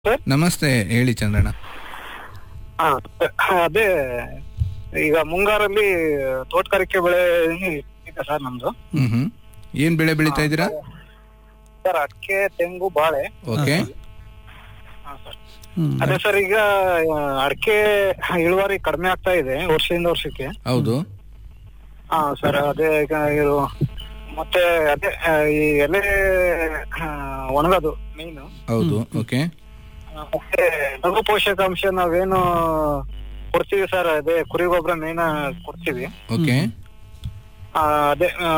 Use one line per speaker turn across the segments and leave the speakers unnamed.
Sir
ನಮಸ್ತೆ ಹೇಳಿ ಚಂದ್ರಣ್ಣ
ಹಾ ಅದೇ ಈಗ ಮುಂಗಾರಲ್ಲಿ ತೋಟಗಾರಿಕೆ ಬೆಳೆ ಇದೆ ಸರ್ ನಮ್ದು
ಹ್ಮ್ ಹ್ಮ್ ಏನ್ ಬೆಳೆ ಬೆಳಿತಾ ಇದ್ದೀರಾ
ಸರ್ ಅಡಿಕೆ ತೆಂಗು ಬಾಳೆ
ಓಕೆ
ಹಾ, ಸರ್.
ಹ್ಮ್.
ಅದೇ ಸರ್ ಈಗ ಅಡಿಕೆ ಇಳುವರಿ ಕಡಿಮೆ ಆಗ್ತಾ ಇದೆ ವರ್ಷದಿಂದ ವರ್ಷಕ್ಕೆ
ಹೌದು
ಹಾ ಸರ್ ಅದೇ ಈಗ ಇದು ಮತ್ತೆ ಅದೇ ಆ, ಈ ಎಲೆ ಆ, ಒಣಗೋದು ಮೀನು
ಹೌದು ಓಕೆ
ಮತ್ತೆ ಲಘು ಪೋಷಕಾಂಶ ನಾವೇನು ಕೊಡ್ತೀವಿ ಸರ್ ಅದೇ ಕುರಿ ಗೊಬ್ಬರ ಮೇನ ಕೊಡ್ತೀವಿ
ಓಕೆ
ಆ, ಅದೇ ಆ,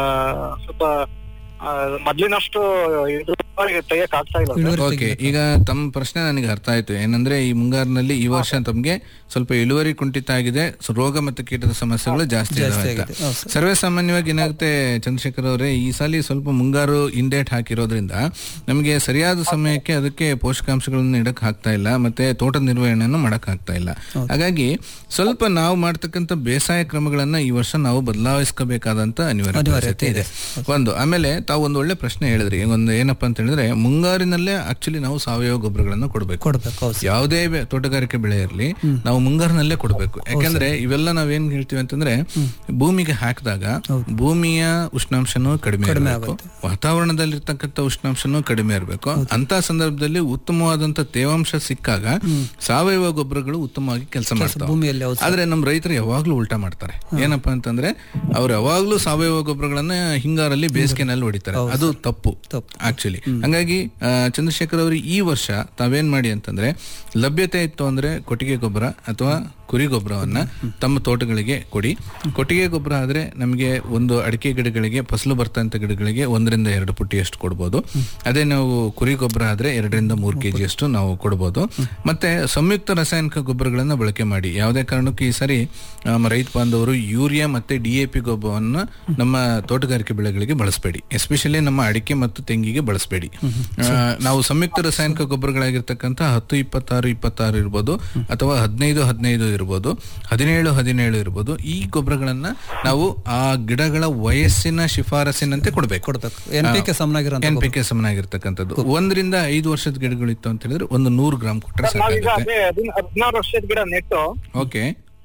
ಸ್ವಲ್ಪ ಆ, ಮೊದ್ಲಿನಷ್ಟು ಇಳುವರಿ ತೆಗಿಯಕ್ ಆಗ್ತಾ ಇಲ್ಲ ಸರ್.
ಇಳುವರಿ
ಓಕೆ ಈಗ ತಮ್ಮ ಪ್ರಶ್ನೆ ನನಗೆ ಅರ್ಥ ಆಯ್ತು ಏನಂದ್ರೆ ಈ ಮುಂಗಾರಿನಲ್ಲಿ ಈ ವರ್ಷ ತಮಗೆ ಸ್ವಲ್ಪ ಇಳುವರಿ ಕುಂಠಿತ ಆಗಿದೆ ಸೊ ರೋಗ ಮತ್ತು ಕೀಟದ ಸಮಸ್ಯೆಗಳು ಜಾಸ್ತಿ
ಜಾಸ್ತಿ
ಇದಾವೆ ಅಂತ.
ಆಗಿದೆ. ಹೌದು ಸರ್.
ಸರ್ವೇ ಸಾಮಾನ್ಯವಾಗಿ ಏನಾಗುತ್ತೆ ಚಂದ್ರಶೇಖರ್ ಅವರೇ ಈ ಸಾಲಿ ಸ್ವಲ್ಪ ಮುಂಗಾರು ಹಿಂದೇಟ್ ಹಾಕಿರೋದ್ರಿಂದ ನಮಗೆ ಸರಿಯಾದ ಸಮಯಕ್ಕೆ ಅದಕ್ಕೆ ಪೋಷಕಾಂಶಗಳನ್ನು ನೀಡಕ್ ಆಗ್ತಾ ಇಲ್ಲ ಮತ್ತೆ ತೋಟದ ನಿರ್ವಹಣೆಯನ್ನು ಮಾಡಕ್ ಆಗ್ತಾ ಇಲ್ಲ ಹಾಗಾಗಿ ಸ್ವಲ್ಪ ನಾವು ಮಾಡ್ತಕ್ಕಂಥ ಬೇಸಾಯ ಕ್ರಮಗಳನ್ನ ಈ ವರ್ಷ ನಾವು ಬದಲಾಯಿಸ್ಕೋಬೇಕಾದಂತ ಅನಿವಾರ್ಯ
ಅನಿವಾರ್ಯತೆ
ಪರಿಸ್ಥಿತಿ ಇದೆ ಒಂದು ಆಮೇಲೆ ತಾವು ಒಂದು ಒಳ್ಳೆ ಪ್ರಶ್ನೆ ಹೇಳಿದ್ರಿ ಒಂದು ಏನಪ್ಪಾ ಅಂತ ಹೇಳಿದ್ರೆ ಮುಂಗಾರಿನಲ್ಲೇ ಆಕ್ಚುಲಿ ನಾವು ಸಾವಯವ ಗೊಬ್ಬರಗಳನ್ನ ಕೊಡಬೇಕು
ಕೊಡ್ಬೇಕು ಹೌದು ಸರ್.
ಯಾವುದೇ ಬೆ- ತೋಟಗಾರಿಕೆ ಬೆಳೆ ಇರಲಿ ನಾವು ಮುಂಗಾರಿನಲ್ಲೇ ಕೊಡಬೇಕು ಯಾಕಂದ್ರೆ ಇವೆಲ್ಲ ನಾವೇನ್ ಹೇಳ್ತೀವಿ ಅಂತಂದ್ರೆ ಭೂಮಿಗೆ ಹಾಕಿದಾಗ ಭೂಮಿಯ ಉಷ್ಣಾಂಶನೂ ಕಡಿಮೆ ಇರಬೇಕು ವಾತಾವರಣದಲ್ಲಿರ್ತಕ್ಕಂಥ ಉಷ್ಣಾಂಶನೂ ಕಡಿಮೆ ಇರಬೇಕು ಅಂತ ಸಂದರ್ಭದಲ್ಲಿ ಉತ್ತಮವಾದಂತ ತೇವಾಂಶ ಸಿಕ್ಕಾಗ ಸಾವಯವ ಗೊಬ್ಬರಗಳು ಉತ್ತಮವಾಗಿ ಕೆಲಸ ಮಾಡ್ತಾವೆ
ಭೂಮಿಯಲ್ಲಿ ಹೌದು
ಆದ್ರೆ ನಮ್ಮ ರೈತರು ಯಾವಾಗ್ಲೂ ಉಲ್ಟಾ ಮಾಡ್ತಾರೆ ಏನಪ್ಪಾ ಅಂತಂದ್ರೆ ಅವ್ರು ಯಾವಾಗ್ಲೂ ಸಾವಯವ ಗೊಬ್ಬರಗಳನ್ನ ಹಿಂಗಾರಲ್ಲಿ ಬೇಸಿಗೆನಲ್ಲಿ ಹೊಡಿತಾರೆ ಅದು ತಪ್ಪು
ತಪ್ಪು.
ಆಕ್ಚುಲಿ ಹಂಗಾಗಿ ಆ, ಚಂದ್ರಶೇಖರ್ ಅವರು ಈ ವರ್ಷ ತಾವೇನ್ ಮಾಡಿ ಅಂತಂದ್ರೆ ಲಭ್ಯತೆ ಇತ್ತು ಅಂದ್ರೆ ಕೊಟ್ಟಿಗೆ ಗೊಬ್ಬರ ಅಥವಾ ಕುರಿ ಗೊಬ್ಬರವನ್ನ ತಮ್ಮ ತೋಟಗಳಿಗೆ ಕೊಡಿ ಕೊಟ್ಟಿಗೆ ಗೊಬ್ಬರ ಆದ್ರೆ ನಮಗೆ ಒಂದು ಅಡಿಕೆ ಗಿಡಗಳಿಗೆ ಫಸಲು ಬರ್ತಂತ ಗಿಡಗಳಿಗೆ ಒಂದರಿಂದ ಎರಡು ಪುಟ್ಟಿಯಷ್ಟು ಕೊಡ್ಬೋದು ಅದೇ ನಾವು ಕುರಿ ಗೊಬ್ಬರ ಆದ್ರೆ ಎರಡರಿಂದ ಮೂರು ಕೆಜಿ ಅಷ್ಟು ನಾವು ಕೊಡ್ಬೋದು ಮತ್ತೆ ಸಂಯುಕ್ತ ರಾಸಾಯನಿಕ ಗೊಬ್ಬರಗಳನ್ನ ಬಳಕೆ ಮಾಡಿ ಯಾವುದೇ ಕಾರಣಕ್ಕೂ ಈ ಸರಿ ನಮ್ಮ ರೈತ ಬಾಂಧವರು ಯೂರಿಯಾ ಮತ್ತೆ ಡಿ ಎ ಪಿ ಗೊಬ್ಬರವನ್ನ ನಮ್ಮ ತೋಟಗಾರಿಕೆ ಬೆಳೆಗಳಿಗೆ ಬಳಸಬೇಡಿ ಎಸ್ಪೆಷಲಿ ನಮ್ಮ ಅಡಿಕೆ ಮತ್ತು ತೆಂಗಿಗೆ ಬಳಸಬೇಡಿ ನಾವು ಸಂಯುಕ್ತ ರಾಸಾಯನಿಕ ಗೊಬ್ಬರಗಳಾಗಿರ್ತಕ್ಕಂಥ ಹತ್ತು ಇಪ್ಪತ್ತಾರು ಇಪ್ಪತ್ತಾರು ಇರ್ಬೋದು ಅಥವಾ ಹದಿನೈದು ಹದಿನೈದು ಇರ್ಬೋದು ಹದಿನೇಳು ಹದಿನೇಳು ಇರ್ಬೋದು ಈ ಗೊಬ್ಬರಗಳನ್ನ ನಾವು ಆ ಗಿಡಗಳ ವಯಸ್ಸಿನ ಶಿಫಾರಸಿನಂತೆ ಕೊಡಬೇಕು
ಕೊಡ್ಬೇಕು ಎನ್ ಪಿ ಕೆ ಸಮನಾಗಿರೋ
ಎನ್ ಪಿ ಕೆ ಸಮನಾಗಿರ್ತಕ್ಕಂಥದ್ದು ಒಂದರಿಂದ ಐದು ವರ್ಷದ ಗಿಡಗಳಿತ್ತು ಅಂತ ಹೇಳಿದ್ರೆ ಒಂದು ನೂರು ಗ್ರಾಮ್ ಕೊಟ್ರೆ
ನಾವೀಗ
ಸಾಕಾಗುತ್ತೆ
ಅದೇ ಹದಿನ- ಹದಿನಾರು ವರ್ಷದ ಗಿಡ ನೆಟ್ಟು
ಓಕೆ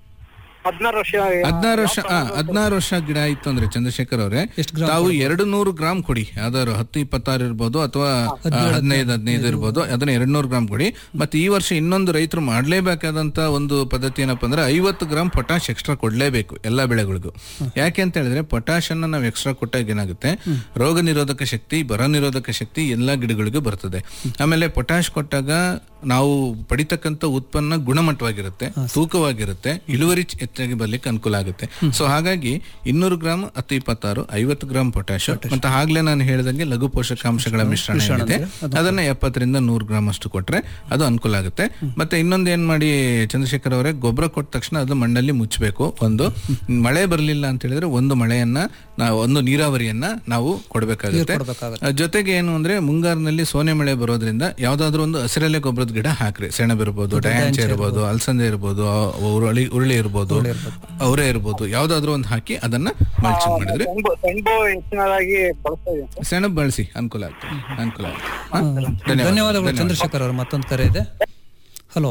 ಹದಿನಾರು ವರ್ಷ
ಹದಿನಾರು ವರ್ಷ ಆ, ಹದಿನಾರು ವರ್ಷ ಗಿಡ ಇತ್ತು ಅಂದ್ರೆ ಚಂದ್ರಶೇಖರ್ ಅವರೇ
ಎಷ್ಟು ಗ್ರಾಮ್
ತಾವು ಎರಡು ನೂರು ಗ್ರಾಮ್ ಕೊಡಿ ಯಾವ್ದಾದ್ರು ಹತ್ತು ಇಪ್ಪತ್ತಾರು ಇರ್ಬೋದು ಅಥವಾ ಹದಿನೈದು ಹದಿನೈದು ಇರ್ಬೋದು ಅದನ್ನ ಎರಡ್ ನೂರು ಗ್ರಾಮ್ ಕೊಡಿ ಮತ್ತೆ ಈ ವರ್ಷ ಇನ್ನೊಂದು ರೈತರು ಮಾಡ್ಲೇಬೇಕಾದಂತ ಒಂದು ಪದ್ಧತಿ ಏನಪ್ಪಾ ಅಂದ್ರೆ ಐವತ್ತು ಗ್ರಾಮ್ ಪೊಟಾಶ್ ಎಕ್ಸ್ಟ್ರಾ ಕೊಡ್ಲೇಬೇಕು ಎಲ್ಲಾ ಬೆಳೆಗಳಿಗೂ ಯಾಕೆ ಅಂತ ಹೇಳಿದ್ರೆ ಪೊಟಾಶ್ ಅನ್ನ ನಾವು ಎಕ್ಸ್ಟ್ರಾ ಕೊಟ್ಟಾಗ ಏನಾಗುತ್ತೆ ರೋಗ ನಿರೋಧಕ ಶಕ್ತಿ ಬರ ನಿರೋಧಕ ಶಕ್ತಿ ಎಲ್ಲಾ ಗಿಡಗಳಿಗೂ ಬರ್ತದೆ ಆಮೇಲೆ ಪೊಟಾಶ್ ಕೊಟ್ಟಾಗ ನಾವು ಪಡಿತಕ್ಕಂತ ಉತ್ಪನ್ನ ಗುಣಮಟ್ಟವಾಗಿರುತ್ತೆ ತೂಕವಾಗಿರುತ್ತೆ ಇಳುವರಿ ಚ- ಹೆಚ್ಚಾಗಿ ಬರ್ಲಿಕ್ಕೆ ಅನುಕೂಲ ಆಗುತ್ತೆ ಸೊ ಹಾಗಾಗಿ ಇನ್ನೂರು ಗ್ರಾಮ್ ಹತ್ತು ಇಪ್ಪತ್ತಾರು ಐವತ್ತು ಗ್ರಾಮ್ ಪೊಟ್ಯಾಶ್ ಮತ್ತೆ ಆಗ್ಲೇ ನಾನು ಹೇಳಿದಂಗೆ ಲಘು ಪೋಷಕಾಂಶಗಳ ಮಿಶ್ರಣ ಏನಿದೆ ಅದನ್ನ ಎಪ್ಪತ್ತರಿಂದ ನೂರು ಗ್ರಾಮ್ ಅಷ್ಟು ಕೊಟ್ರೆ ಅದು ಅನುಕೂಲ ಆಗುತ್ತೆ ಮತ್ತೆ ಇನ್ನೊಂದು ಏನ್ ಮಾಡಿ ಚಂದ್ರಶೇಖರ್ ಅವರೇ ಗೊಬ್ಬರ ಕೊಟ್ಟ ತಕ್ಷಣ ಅದು ಮಣ್ಣಲ್ಲಿ ಮುಚ್ಚಬೇಕು ಒಂದು ಮಳೆ ಬರಲಿಲ್ಲ ಅಂತ ಹೇಳಿದ್ರೆ ಒಂದು ಮಳೆಯನ್ನ ನಾವು ಒಂದು ನೀರಾವರಿಯನ್ನ ನಾವು ಕೊಡಬೇಕಾಗುತ್ತೆ
ಕೊಡ್ಬೇಕಾಗುತ್ತೆ.
ಜೊತೆಗೆ ಏನು ಅಂದ್ರೆ ಮುಂಗಾರಿನಲ್ಲಿ ಸೋನೆ ಮಳೆ ಬರೋದ್ರಿಂದ ಯಾವ್ದಾದ್ರು ಒಂದು ಹಸಿರೆಲೆ ಗೊಬ್ಬರದ ಗಿಡ ಹಾಕ್ರಿ ಸೆಣಬ್ ಇರ್ಬೋದು ಡಯಾಂಚೆ ಇರ್ಬೋದು ಅಲಸಂದೆ ಇರ್ಬೋದು ಆ, ಉರುಳಿ ಉರುಳಿ ಇರ್ಬೋದು ಅವರೇ ಇರ್ಬೋದು ಯಾವ್ದಾದ್ರು ಒಂದು ಹಾಕಿ ಅದನ್ನ ಮಲ್ಚಿಂಗ್ ಮಾಡಿದ್ರೆ
ಸೆಣಬು ಸೆಣಬು ಹೆಚ್ಚಿನದಾಗಿ ಬಳಸ್ತಾ ಇದೀವಿ ಸರ್.
ಸೆಣಬ್ ಬಳಸಿ ಅನುಕೂಲ ಆಗ್ತದೆ ಅನುಕೂಲ ಆಗ್ತದೆ ಹಾ?
ಧನ್ಯವಾದಗಳು ಚಂದ್ರಶೇಖರ್ ಅವರು ಮತ್ತೊಂದು ಕರೆ ಇದೆ ಹಲೋ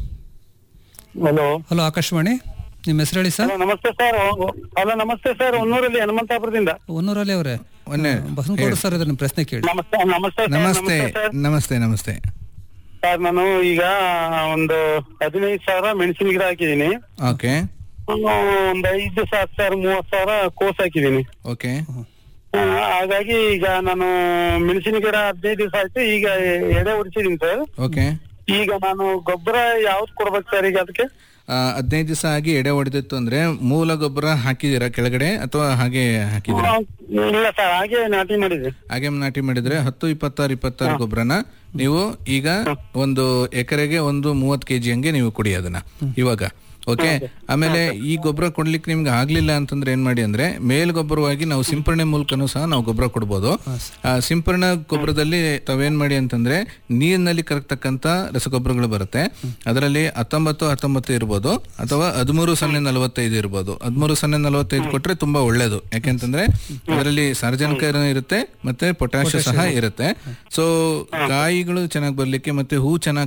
ಹಲೋ
ಹಲೋ ಆಕಾಶವಾಣಿ ನಿಮ್ಮ ಹೆಸರು ಹೇಳಿ ಸರ್
ಹಲೋ ನಮಸ್ತೆ ಸರ್ ಹಲೋ ನಮಸ್ತೆ ಸರ್ ಹೊನ್ನೂರಲ್ಲಿ ಹನುಮಂತಾಪುರದಿಂದ
ಹೊನ್ನೂರಲ್ಲಿ ಅವರೇ
ಮೊನ್ನೆ
ಬಸನಗೌಡ ಸರ್ ಇದನ್ನ ಪ್ರಶ್ನೆ ಕೇಳಿ
ನಮಸ್ತೆ ನಮಸ್ತೆ ಸರ್,
ನಮಸ್ತೆ
ಸರ್
ನಮಸ್ತೆ ನಮಸ್ತೆ
ಸರ್ ನಾನು ಈಗ ಒಂದು ಹದಿನೈದು ಸಾವಿರ ಮೆಣಸಿನ ಗಿಡ ಹಾಕಿದೀನಿ
ಓಕೆ
ಒಂದು ಐದು ಸಾವಿರ ಸರ್ ಮೂವತ್ ಸಾವಿರ ಕೋಸ್ ಹಾಕಿದೀನಿ
ಓಕೆ
ಆ, ಹಾಗಾಗಿ ಈಗ ನಾನು ಮೆಣಸಿನ ಗಿಡ ಹದಿನೈದು ದಿವಸ ಆಯ್ತು ಈಗ ಎಡೆ ಹೊಡಿಸಿದೀನಿ ಸರ್
ಓಕೆ
ಈಗ ನಾನು ಗೊಬ್ಬರ ಯಾವ್ದು ಕೊಡ್ಬೇಕು ಸರ್ ಈಗ ಅದಕ್ಕೆ
ಹದಿನೈದು ದಿವಸ ಆಗಿ ಎಡೆ ಹೊಡೆದಿತ್ತು ಅಂದ್ರೆ ಮೂಲ ಗೊಬ್ಬರ ಹಾಕಿದೀರಾ ಕೆಳಗಡೆ ಅಥವಾ ಹಾಗೆ ಹಾಕಿದೀರಾ
ಇಲ್ಲ ಸರ್ ಹಾಗೆ ನಾಟಿ ಮಾಡಿದೆ
ಹಾಗೆ ನಾಟಿ ಮಾಡಿದ್ರೆ ಹತ್ತು ಇಪ್ಪತ್ತಾರು ಇಪ್ಪತ್ತಾರು ಗೊಬ್ಬರನ ನೀವು ಈಗ ಒಂದು ಎಕರೆಗೆ ಒಂದು ಮೂವತ್ತು ಕೆಜಿ ಹಂಗೆ ನೀವು ಕೊಡಿ ಅದನ್ನ ಇವಾಗ ಓಕೆ ಆಮೇಲೆ ಈ ಗೊಬ್ಬರ ಕೊಡ್ಲಿಕ್ಕೆ ನಿಮ್ಗೆ ಆಗ್ಲಿಲ್ಲ ಅಂತಂದ್ರೆ ಏನ್ ಮಾಡಿ ಅಂದ್ರೆ ಮೇಲ್ ಗೊಬ್ಬರವಾಗಿ ನಾವು ಸಿಂಪರಣೆ ಮೂಲಕನೂ ಸಹ ನಾವು ಗೊಬ್ಬರ ಕೊಡ್ಬೋದು ಆ ಸಿಂಪರಣಾ ಗೊಬ್ಬರದಲ್ಲಿ ತಾವೇನ್ ಮಾಡಿ ಅಂತಂದ್ರೆ ನೀರಿನಲ್ಲಿ ಕರಗ್ತಕ್ಕಂತ ರಸಗೊಬ್ಬರಗಳು ಬರುತ್ತೆ ಅದರಲ್ಲಿ ಹತ್ತೊಂಬತ್ತು ಹತ್ತೊಂಬತ್ತು ಇರ್ಬೋದು ಅಥವಾ ಹದಿಮೂರು ಸೊನ್ನೆ ನಲವತ್ತೈದು ಇರ್ಬೋದು ಹದಿಮೂರು ಸೊನ್ನೆ ನಲವತ್ತೈದು ಕೊಟ್ರೆ ತುಂಬಾ ಒಳ್ಳೇದು ಯಾಕೆಂತಂದ್ರೆ ಅದರಲ್ಲಿ ಸಾರ್ವಜನಿಕ ಇರುತ್ತೆ ಮತ್ತೆ ಪೊಟ್ಯಾಶ್ ಸಹ ಇರುತ್ತೆ ಸೊ ಕಾಯಿಗಳು ಚೆನ್ನಾಗಿ ಬರ್ಲಿಕ್ಕೆ ಮತ್ತೆ ಹೂ ಚೆನ್ನಾಗಿ